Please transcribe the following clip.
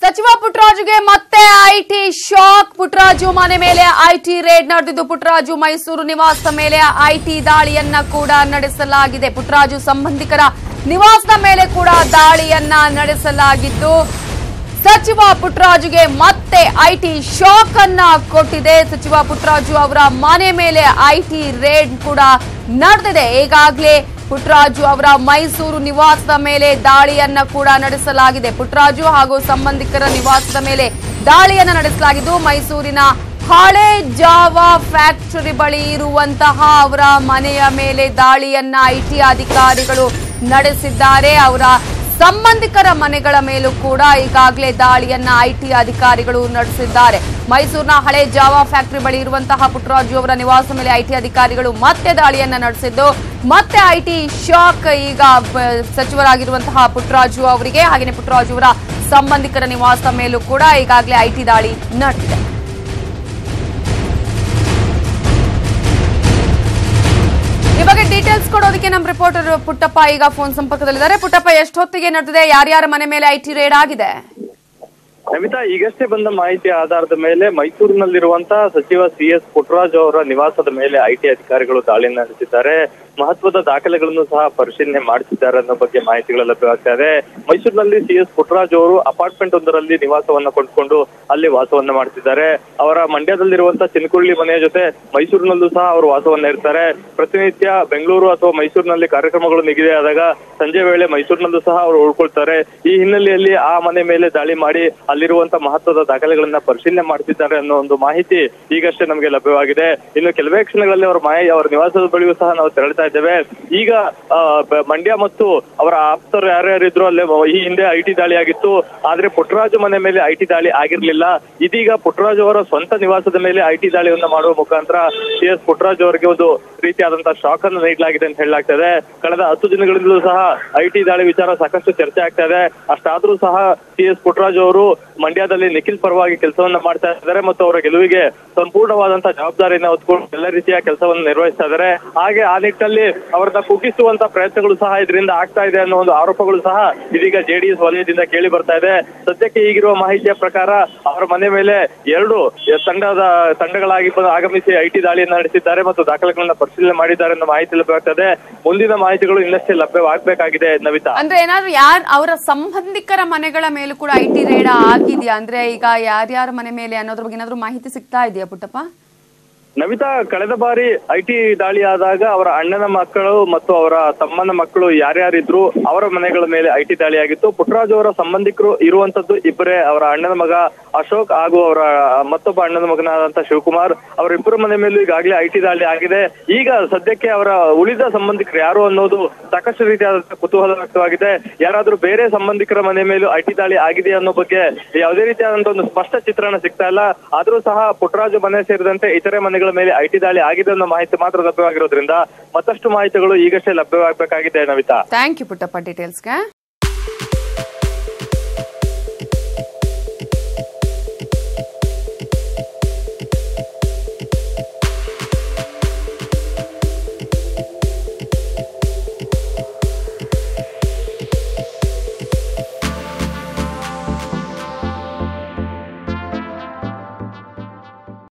ಸಚಿವ ಪುಟ್ಟರಾಜುಗೆ ಮತ್ತೆ IT shock Puttaraju ಮನೆ ಮೇಲೆ ಐಟಿ ರೇಡ್ ನಡೆದಿದ್ದು ಪುಟ್ಟರಾಜು ಮೈಸೂರು ನಿವಾಸದ ಮೇಲೆ ಐಟಿ ದಾಳಿಯನ್ನ ಕೂಡ ನಡೆಸಲಾಗಿದೆ ಪುಟ್ಟರಾಜು ಸಂಬಂಧಿಕರ ನಿವಾಸದ ಮೇಲೆ ಕೂಡ ದಾಳಿಯನ್ನ ನಡೆಸಲಾಗಿದ್ದು ಸಚಿವ ಪುಟ್ಟರಾಜುಗೆ ಮತ್ತೆ ಐಟಿ ಶಾಕ್ ಅನ್ನ ಕೊಟ್ಟಿದೆ ಸಚಿವ ಪುಟ್ಟರಾಜು ಅವರ ಮನೆ ಮೇಲೆ ಐಟಿ ರೇಡ್ ಕೂಡ ನಡೆದಿದೆ ಈಗಾಗಲೇ ಪುಟ್ಟರಾಜು ಅವರ ಮೈಸೂರು ನಿವಾಸದ ಮೇಲೆ ದಾಳಿಯನ್ನ ಕೂಡ ನಡೆಸಲಾಗಿದೆ ಪುಟ್ಟರಾಜು ಹಾಗೂ ಸಂಬಂಧಿಕರ ನಿವಾಸದ ಮೇಲೆ ದಾಳಿಯನ್ನ ನಡೆಸಲಾಗಿದ್ದು ಮೈಸೂರಿನ ಹಳೆ ಜಾವಾ ಫ್ಯಾಕ್ಟರಿ ಬಳಿ ಇರುವಂತಹ ಅವರ ಮನೆಯ ಮೇಲೆ ದಾಳಿಯನ್ನ ಐಟಿ ಅಧಿಕಾರಿಗಳು ನಡೆಸಿದ್ದಾರೆ ಅವರ ಸಂಬಂಧಿಕರ ಮನೆಗಳ ಮೇಲೂ ಕೂಡ ಈಗಾಗಲೇ ದಾಳಿಯನ್ನ ಐಟಿ ಅಧಿಕಾರಿಗಳು ನಡೆಸಿದ್ದಾರೆ ಮೈಸೂರಿನ ಹಳೆ ಜಾವಾ ಫ್ಯಾಕ್ಟರಿ ಬಳಿ ಇರುವಂತಹ ಪುಟ್ಟರಾಜು ಅವರ ನಿವಾಸ ಮೇಲೆ ಐಟಿ ಅಧಿಕಾರಿಗಳು ಮತ್ತೆ ದಾಳಿಯನ್ನ ನಡೆಸಿದ್ದು ಮತ್ತೆ ಐಟಿ ಶಾಕ್ ಈಗ ಬ- ಸಚಿವರಾಗಿರುವಂತಹ ಪುಟ್ಟರಾಜು ಅವರಿಗೆ ಹಾಗೆಯೇ ಪುಟ್ಟರಾಜು ಅವರ ಸಂಬಂಧಿಕರ ನಿವಾಸದ ಮೇಲೂ ಕೂಡ ಈಗಾಗಲೇ ಐಟಿ ದಾಳಿ ನಡೆದಿದೆ ಈ ಬಗ್ಗೆ ಡೀಟೇಲ್ಸ್ ಕೊಡೋದಕ್ಕೆ ನಮ್ಮ ರಿಪೋರ್ಟರ್ ಪುಟ್ಟಪ್ಪ ಈಗ ಫೋನ್ ಸಂಪರ್ಕದಲ್ಲಿದ್ದಾರೆ ಪುಟ್ಟಪ್ಪ ಎಷ್ಟೊತ್ತಿಗೆ ನಡೆದಿದೆ ಯಾರ್ಯಾರ ಮನೆ ಮೇಲೆ ಐಟಿ ರೇಡ್ ಆಗಿದೆ ನಮಿತಾ ಈಗಷ್ಟೇ ಬಂದ ಮಾಹಿತಿ ಆಧಾರದ ಮೇಲೆ ಮೈಸೂರಿನಲ್ಲಿರುವಂತಹ ಸಚಿವ ಸಿ ಎಸ್ ಪುಟ್ಟರಾಜು ಅವರ ನಿವಾಸದ ಮೇಲೆ ಐಟಿ ಅಧಿಕಾರಿಗಳು ದಾಳಿಯನ್ನು ನಡೆಸಿದ್ದಾರೆ ಮಹತ್ವದ ದಾಖಲೆಗಳನ್ನು ಸಹ ಪರಿಶೀಲನೆ ಮಾಡಿಸಿದ್ದಾರೆ ಅನ್ನೋ ಬಗ್ಗೆ ಮಾಹಿತಿಗಳು ಲಭ್ಯವಾಗ್ತಾ ಇದೆ ಮೈಸೂರಿನಲ್ಲಿ ಸಿ ಎಸ್ ಪುಟ್ಟರಾಜು ಅವರು ಅಪಾರ್ಟ್ಮೆಂಟ್ ಒಂದರಲ್ಲಿ ನಿವಾಸವನ್ನ ಕೊಂಡ್ಕೊಂಡು ಅಲ್ಲಿ ವಾಸವನ್ನ ಮಾಡ್ತಿದ್ದಾರೆ ಅವರ ಮಂಡ್ಯದಲ್ಲಿರುವಂತಹ ಚಿನ್ಕುರ್ಳಿ ಮನೆಯ ಜೊತೆ ಮೈಸೂರಿನಲ್ಲೂ ಸಹ ಅವರು ವಾಸವನ್ನ ಇರ್ತಾರೆ ಪ್ರತಿನಿತ್ಯ ಬೆಂಗಳೂರು ಅಥವಾ ಮೈಸೂರಿನಲ್ಲಿ ಕಾರ್ಯಕ್ರಮಗಳು ನಿಗದಿಯಾದಾಗ ಸಂಜೆ ವೇಳೆ ಮೈಸೂರಿನಲ್ಲೂ ಸಹ ಅವರು ಉಳ್ಕೊಳ್ತಾರೆ ಈ ಹಿನ್ನೆಲೆಯಲ್ಲಿ ಆ ಮನೆ ಮೇಲೆ ದಾಳಿ ಮಾಡಿ ಅಲ್ಲಿರುವಂತಹ ಮಹತ್ವದ ದಾಖಲೆಗಳನ್ನ ಪರಿಶೀಲನೆ ಮಾಡ್ತಿದ್ದಾರೆ ಅನ್ನೋ ಒಂದು ಮಾಹಿತಿ ಈಗಷ್ಟೇ ನಮಗೆ ಲಭ್ಯವಾಗಿದೆ ಇನ್ನು ಕೆಲವೇ ಕ್ಷಣಗಳಲ್ಲಿ ಅವರ ಮಾಹಿತಿ ಅವರ ನಿವಾಸದ ಬಳಿಯೂ ಸಹ ನಾವು ತೆರಳ್ತಾ ಇದ್ದೇವೆ ಈಗ ಆ, ಬ- ಮಂಡ್ಯ ಮತ್ತು ಅವರ ಆಪ್ತರು ಯಾರ್ಯಾರಿದ್ರು ಅಲ್ಲೇ ಈ ಹಿಂದೆ ಐಟಿ ದಾಳಿ ಆಗಿತ್ತು ಆದ್ರೆ ಪುಟ್ಟರಾಜು ಮನೆ ಮೇಲೆ ಐಟಿ ದಾಳಿ ಆಗಿರ್ಲಿಲ್ಲ ಇದೀಗ ಪುಟ್ಟರಾಜು ಅವರ ಸ್ವಂತ ನಿವಾಸದ ಮೇಲೆ ಐಟಿ ದಾಳಿಯನ್ನ ಮಾಡುವ ಮುಖಾಂತರ ಸಿ ಎಸ್ ಪುಟ್ಟರಾಜು ಅವರಿಗೆ ಒಂದು ರೀತಿಯಾದಂತಹ ಶಾಕ್ ಅನ್ನು ನೀಡಲಾಗಿದೆ ಅಂತ ಹೇಳಲಾಗ್ತಾ ಇದೆ ಕಳೆದ ಹತ್ತು ದಿನಗಳಿಂದಲೂ ಸಹ ಐಟಿ ದಾಳಿ ವಿಚಾರ ಸಾಕಷ್ಟು ಚರ್ಚೆ ಆಗ್ತಾ ಇದೆ ಅಷ್ಟಾದ್ರೂ ಸಹ ಸಿ ಎಸ್ ಪುಟ್ಟರಾಜು ಅವರು ಮಂಡ್ಯದಲ್ಲಿ ನಿಖಿಲ್ ಪರವಾಗಿ ಕೆಲಸವನ್ನ ಮಾಡ್ತಾ ಇದ್ದಾರೆ ಮತ್ತು ಅವರ ಗೆಲುವಿಗೆ ಸಂಪೂರ್ಣವಾದಂತಹ ಜವಾಬ್ದಾರಿಯನ್ನ ಹೊತ್ಕೊಂಡು ಎಲ್ಲ ರೀತಿಯ ಕೆಲಸವನ್ನು ನಿರ್ವಹಿಸ್ತಾ ಇದ್ದಾರೆ ಹಾಗೆ ಆ ನಿಟ್ಟಿನಲ್ಲಿ ಅವರನ್ನ ಕುಗ್ಗಿಸುವಂತ ಪ್ರಯತ್ನಗಳು ಸಹ ಇದರಿಂದ ಆಗ್ತಾ ಇದೆ ಅನ್ನೋ ಒಂದು ಆರೋಪಗಳು ಸಹ ಇದೀಗ ಜೆಡಿಎಸ್ ವಲಯದಿಂದ ಕೇಳಿ ಬರ್ತಾ ಇದೆ ಸದ್ಯಕ್ಕೆ ಈಗಿರುವ ಮಾಹಿತಿಯ ಪ್ರಕಾರ ಅವರ ಮನೆ ಮೇಲೆ ಎರಡು ತಂಡದ ತಂಡಗಳಾಗಿ ಬಂದು ಆಗಮಿಸಿ ಐಟಿ ದಾಳಿಯನ್ನು ನಡೆಸಿದ್ದಾರೆ ಮತ್ತು ದಾಖಲೆಗಳನ್ನ ಪರಿಶೀಲನೆ ಮಾಡಿದ್ದಾರೆ ಅನ್ನೋ ಮಾಹಿತಿ ಲಭ್ಯವಾಗ್ತದೆ ಮುಂದಿನ ಮಾಹಿತಿಗಳು ಇನ್ನಷ್ಟೇ ಲಭ್ಯವಾಗಬೇಕಾಗಿದೆ ನವಿತಾ ಅಂದ್ರೆ ಏನಾದ್ರು ಯಾರ್ ಅವರ ಸಂಬಂಧಿಕರ ಮನೆಗಳ ಮೇಲೂ ಕೂಡ ಐಟಿ ರೇಡ್ ಆಗಿದೆಯಾ ಅಂದ್ರೆ ಈಗ ಯಾರ್ಯಾರ ಮನೆ ಮೇಲೆ ಅನ್ನೋದ್ರ ಬಗ್ಗೆ ಏನಾದ್ರು ಮಾಹಿತಿ ಸಿಗ್ತಾ ಇದೆಯಾ ಪುಟ್ಟಪ್ಪ ನಮಿತಾ ಕಳೆದ ಬಾರಿ ಐಟಿ ದಾಳಿ ಆದಾಗ ಅವರ ಅಣ್ಣನ ಮಕ್ಕಳು ಮತ್ತು ಅವರ ತಮ್ಮನ ಮಕ್ಕಳು ಯಾರ್ಯಾರಿದ್ರು ಅವರ ಮನೆಗಳ ಮೇಲೆ ಐಟಿ ದಾಳಿ ಆಗಿತ್ತು ಪುಟ್ಟರಾಜು ಅವರ ಸಂಬಂಧಿಕರು ಇರುವಂತದ್ದು ಇಬ್ಬರೇ ಅವರ ಅಣ್ಣನ ಮಗ ಅಶೋಕ್ ಹಾಗೂ ಅವರ ಮತ್ತೊಬ್ಬ ಅಣ್ಣನ ಮಗನಾದಂತ ಶಿವಕುಮಾರ್ ಅವರಿಬ್ಬರ ಮನೆ ಮೇಲೂ ಈಗಾಗಲೇ ಐಟಿ ದಾಳಿ ಆಗಿದೆ ಈಗ ಸದ್ಯಕ್ಕೆ ಅವರ ಉಳಿದ ಸಂಬಂಧಿಕರು ಯಾರು ಅನ್ನೋದು ಸಾಕಷ್ಟು ರೀತಿಯಾದಂತಹ ಕುತೂಹಲ ವ್ಯಕ್ತವಾಗಿದೆ ಯಾರಾದ್ರೂ ಬೇರೆ ಸಂಬಂಧಿಕರ ಮನೆ ಮೇಲೂ ಐಟಿ ದಾಳಿ ಆಗಿದೆ ಅನ್ನೋ ಬಗ್ಗೆ ಯಾವುದೇ ರೀತಿಯಾದಂತಹ ಒಂದು ಸ್ಪಷ್ಟ ಚಿತ್ರಣ ಸಿಗ್ತಾ ಇಲ್ಲ ಆದ್ರೂ ಸಹ ಪುಟ್ಟರಾಜು ಮನೆ ಸೇರಿದಂತೆ ಇತರೆ ಮನೆಗಳ ಮೇಲೆ ಐಟಿ ದಾಳಿ ಆಗಿದೆ ಅನ್ನೋ ಮಾಹಿತಿ ಮಾತ್ರ ಲಭ್ಯವಾಗಿರೋದ್ರಿಂದ ಮತ್ತಷ್ಟು ಮಾಹಿತಿಗಳು ಈಗಷ್ಟೇ ಲಭ್ಯವಾಗಬೇಕಾಗಿದೆ ನವಿತಾ ಥ್ಯಾಂಕ್ ಯು ಪುಟ್ಟಪ್ಪ ಡೀಟೇಲ್ಸ್ಗೆ